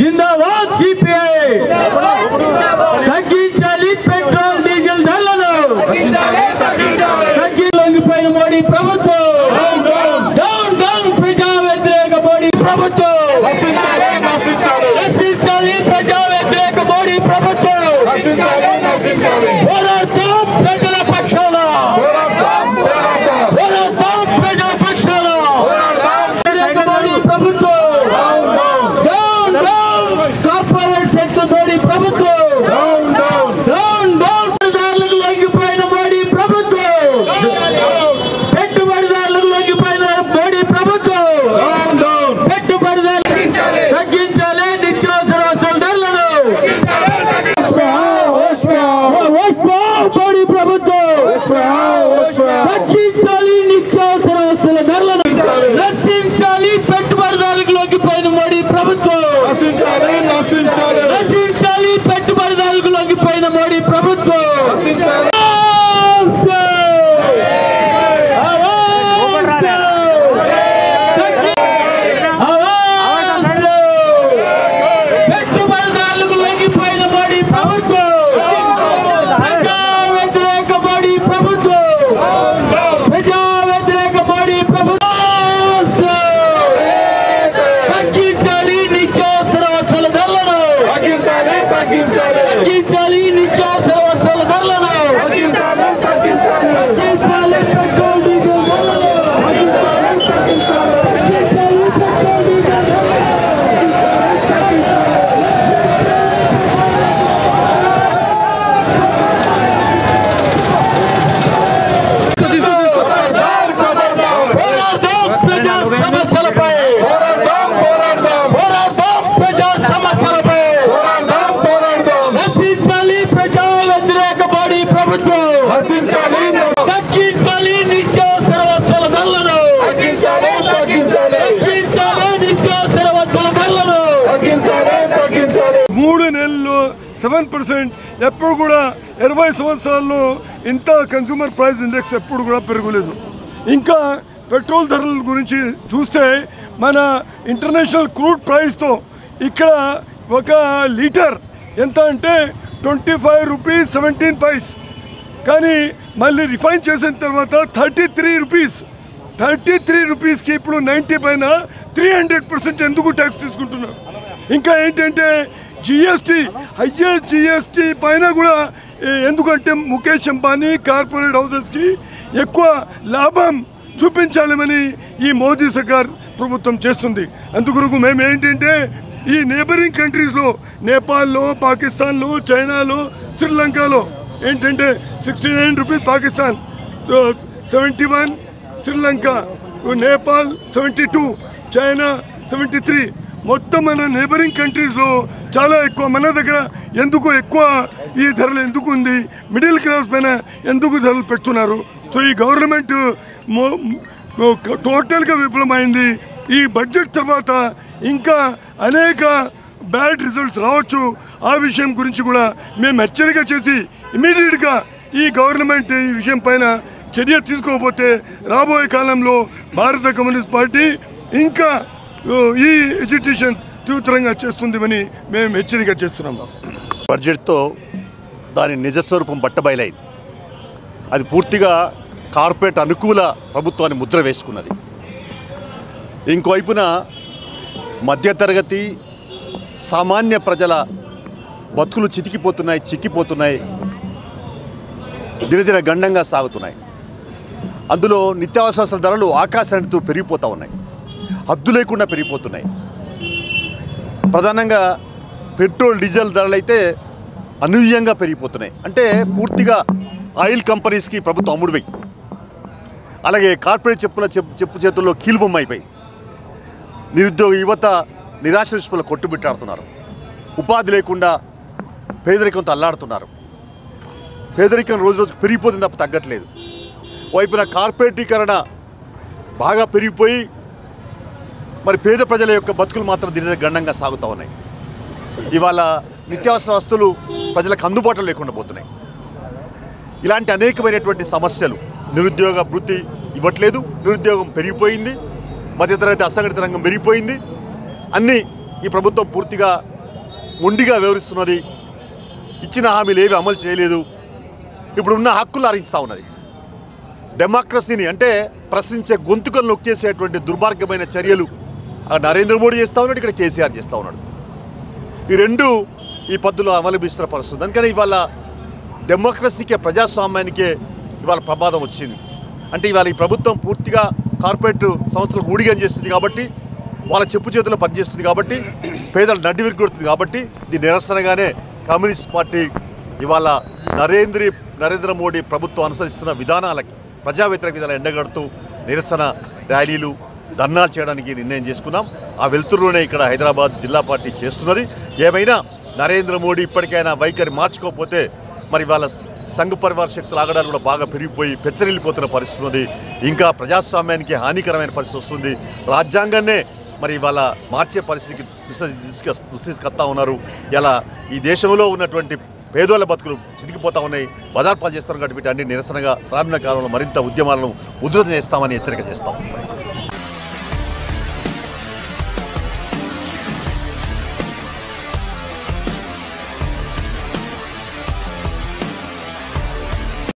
జిందాబాద్ CPI తగ్గించాలి petrol diesel ధరలను తగ్గి లొంగిపోయిన మోడీ ప్రభుత్వం డౌన్ డౌన్ ప్రజా వ్యతిరేక మోడీ ప్రభుత్వం నశించాలి నశించాలి నశించాలి ప్రజా వ్యతిరేక మోడీ ప్రభుత్వం నశించాలి నశించాలి పోరాడతాం ప్రజల పక్షాన పోరాడతాం పోరాడతాం పోరాడతాం ప్రజల పక్షాన పోరాడతాం వ్యతిరేక మోడీ ప్రభుత్వం down down corporate sector Modi ప్రభుత్వం డౌన్ డౌన్ డౌన్ డౌన్ పెట్టుబడిదారులకు లొంగిపోయిన మోడీ ప్రభుత్వం పెట్టుబడిదారులకు లొంగిపోయిన మోడీ ప్రభుత్వం డౌన్ డౌన్ పెట్టుబడిదారులు తగ్గించాలి నిత్యావసర వస్తువుల ధరలను మోడీ ప్రభుత్వం తగ్గించాలి నిత్యావసర వస్తువుల ధరలను నశించాలి పెట్టుబడిదారులకు లొంగిపోయిన మోడీ ప్రభుత్వం నశించాలి నశించాలి నశించాలి పెట్టుబడిదారులకు లొంగిపోయిన మోడీ ప్రభుత్వం నశించాలి పెట్టుబడిదారులకు లొంగిపోయిన మోడీ ప్రభుత్వం ప్రజా వ్యతిరేక మోడీ ప్రభుత్వం ప్రజా వ్యతిరేక మోడీ ప్రభుత్వం తగ్గించాలి నిత్యావసర వస్తువుల ధరలను తగ్గించాలి తగ్గించాలి తగ్గించాలి నిత్యావసర వస్తువుల ధరలను తగ్గించాలి తగ్గించాలి తగ్గించాలి పెట్రోల్ డీజిల్ ధరలను ఖబర్దార్ ఖబర్దార్ పోరాడదాం ప్రజా సమస్యలపై పోరాడతాం పోరాడతాం పోరాడదాం ప్రజా సమస్యలపై పోరాడతాం పోరాడతాం నశించాలి ప్రజా వ్యతిరేక మోడీ ప్రభుత్వం నశించాలి తగ్గించాలి నిత్యావసర వస్తువుల ధరలను తగ్గించాలి తగ్గించాలి తగ్గించాలి నిత్యావసర వస్తువుల ధరలను తగ్గించాలి తగ్గించాలి మూడు నెలల్లో సెవెన్ పర్సెంట్ ఎప్పుడు కూడా ఇరవై సంవత్సరాల్లో ఇంత కన్సూమర్ ప్రైస్ ఇండెక్స్ ఎప్పుడు కూడా పెరగలేదు ఇంకా పెట్రోల్ ధరల గురించి చూస్తే మన ఇంటర్నేషనల్ క్రూడ్ ప్రైస్తో ఇక్కడ ఒక లీటర్ ఎంత అంటే twenty five rupees seventeen paise కానీ మళ్ళీ రిఫైన్ చేసిన తర్వాత thirty three rupees thirty three రూపీస్కి ఇప్పుడు నైంటీ పైన త్రీ హండ్రెడ్ పర్సెంట్ ఎందుకు ట్యాక్స్ తీసుకుంటున్నారు ఇంకా ఏంటంటే జిఎస్టీ హయ్యెస్ట్ జిఎస్టీ పైన కూడా ఏ- ఎందుకంటే ముఖేష్ అంబానీ కార్పొరేట్ హౌసెస్కి ఎక్కువ లాభం చూపించాలని ఈ మోదీ సర్కార్ ప్రభుత్వం చేస్తుంది అందుకొరకు మేము ఏంటంటే ఈ నేబరింగ్ కంట్రీస్లో నేపాల్లో పాకిస్తాన్లో చైనాలో శ్రీలంకలో ఏంటంటే sixty nine rupees Pakistan seventy one Sri Lanka Nepal seventy two China seventy three మొత్తం మన నేబరింగ్ కంట్రీస్లో చాలా ఎక్కువ మన దగ్గర ఎందుకు ఎక్కువ ఈ ధరలు ఎందుకు ఉంది మిడిల్ క్లాస్ పైన ఎందుకు ధరలు పెడుతున్నారు సో ఈ గవర్నమెంట్ మో- మో- టోటల్గా విఫలమైంది ఈ బడ్జెట్ తర్వాత ఇంకా అనేక బ్యాడ్ రిజల్ట్స్ రావచ్చు ఆ విషయం గురించి కూడా మేము హెచ్చరిక చేసి ఇమీడియట్గా ఈ గవర్నమెంట్ ఈ విషయం పైన చర్య తీసుకోకపోతే రాబోయే కాలంలో భారత కమ్యూనిస్ట్ పార్టీ ఇంకా ఓ, ఈ ఎడ్యుకేషన్ తీవ్రంగా చేస్తుందని మేము హెచ్చరిక చేస్తున్నాము బడ్జెట్తో దాని నిజస్వరూపం బట్టబయలైంది అది పూర్తిగా కార్పొరేట్ అనుకూల ప్రభుత్వాన్ని ముద్ర వేసుకున్నది ఇంకోవైపున మధ్యతరగతి సామాన్య ప్రజల బతుకులు చితికిపోతున్నాయి చిక్కిపోతున్నాయి దినదిన గండంగా సాగుతున్నాయి అందులో నిత్యావసర ధరలు ఆకాశానికి పెరిగిపోతూ ఉన్నాయి హద్దు లేకుండా పెరిగిపోతున్నాయి ప్రధానంగా పెట్రోల్ డీజిల్ ధరలు అయితే అనూహ్యంగా పెరిగిపోతున్నాయి అంటే పూర్తిగా ఆయిల్ కంపెనీస్కి ప్రభుత్వం అమ్ముడుపోయి అలాగే కార్పొరేట్ చెప్పుల చెప్పు చెప్పు చేతుల్లో కీలుబొమ్మ అయిపోయి నిరుద్యోగ యువత నిరాశ నిష్పల కొట్టుబిట్టాడుతున్నారు ఉపాధి లేకుండా పేదరికంతో అల్లాడుతున్నారు పేదరికం రోజు రోజుకు పెరిగిపోతుంది తప్ప తగ్గట్లేదు వైపున కార్పొరేటీకరణ బాగా పెరిగిపోయి మరి పేద ప్రజల యొక్క బతుకులు మాత్రం దిన గండంగా సాగుతూ ఉన్నాయి ఇవాళ నిత్యావసర వస్తువులు ప్రజలకు అందుబాటులో లేకుండా పోతున్నాయి ఇలాంటి అనేకమైనటువంటి సమస్యలు నిరుద్యోగ వృత్తి ఇవ్వట్లేదు నిరుద్యోగం పెరిగిపోయింది మధ్యతరగతి అసంఘటిత రంగం పెరిగిపోయింది అన్నీ ఈ ప్రభుత్వం పూర్తిగా మొండిగా వివరిస్తున్నది ఇచ్చిన హామీలు ఏవి అమలు చేయలేదు ఇప్పుడు ఉన్న హక్కులు హరిస్తూ ఉన్నది డెమోక్రసీని అంటే ప్రశ్నించే గొంతుకలు నొక్కేసేటువంటి దుర్మార్గమైన చర్యలు అక్కడ నరేంద్ర మోడీ చేస్తూ ఉన్నాడు ఇక్కడ కేసీఆర్ చేస్తూ ఉన్నాడు ఈ రెండు ఈ పద్ధతిలో అవలంబిస్తున్న పరిస్థితుంది అందుకని ఇవాళ డెమోక్రసీకే ప్రజాస్వామ్యానికే ఇవాళ ప్రమాదం వచ్చింది అంటే ఇవాళ ఈ ప్రభుత్వం పూర్తిగా కార్పొరేట్ సంస్థలకు ఊడిగం చేస్తుంది కాబట్టి వాళ్ళ చెప్పు చేతుల్లో పనిచేస్తుంది కాబట్టి పేదలు నడ్డి విరిగొడుతుంది కాబట్టి దీని నిరసనగానే కమ్యూనిస్ట్ పార్టీ ఇవాళ నరేంద్ర నరేంద్ర మోడీ ప్రభుత్వం అనుసరిస్తున్న విధానాలకి ప్రజా వ్యతిరేక విధానాలు ఎండగడుతూ నిరసన ర్యాలీలు ధర్నాలు చేయడానికి నిర్ణయం చేసుకున్నాం ఆ వెలుతురులోనే ఇక్కడ హైదరాబాద్ జిల్లా పార్టీ చేస్తున్నది ఏమైనా నరేంద్ర మోడీ ఇప్పటికైనా వైఖరి మార్చుకోకపోతే మరి వాళ్ళ సంఘ పరివార శక్తులు ఆగడాలు కూడా బాగా పెరిగిపోయి పెచ్చరిల్లిపోతున్న పరిస్థితి ఉంది ఇంకా ప్రజాస్వామ్యానికి హానికరమైన పరిస్థితి వస్తుంది రాజ్యాంగాన్నే మరి ఇవాళ మార్చే పరిస్థితికి తీసుకొస్తా ఉన్నారు ఇలా ఈ దేశంలో ఉన్నటువంటి పేదోళ్ళ బతుకులు చితికిపోతా ఉన్నాయి బజార్ పాలు చేస్తారు కాబట్టి వీటి అన్ని నిరసనగా రానున్న కాలంలో మరింత ఉద్యమాలను ఉధృతం చేస్తామని హెచ్చరిక చేస్తాం